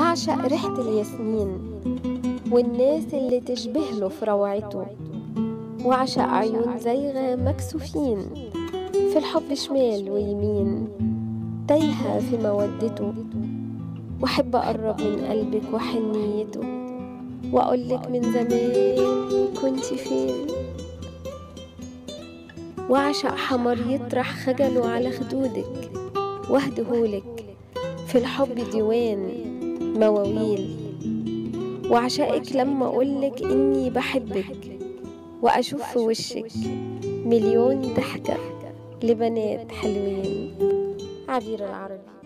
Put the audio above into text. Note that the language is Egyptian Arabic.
وأعشق ريحة الياسمين والناس اللي تشبه له في روعته وأعشق عيون زيغة مكسوفين في الحب شمال ويمين تايهة في مودته وأحب أقرب من قلبك وحنيته وأقولك من زمان كنتي فين وأعشق حمر يطرح خجله على خدودك واهدهولك في الحب ديوان مواويل وأعشقك لما أقولك إني بحبك وأشوف في وشك مليون ضحكة لبنات حلوين عبير العربي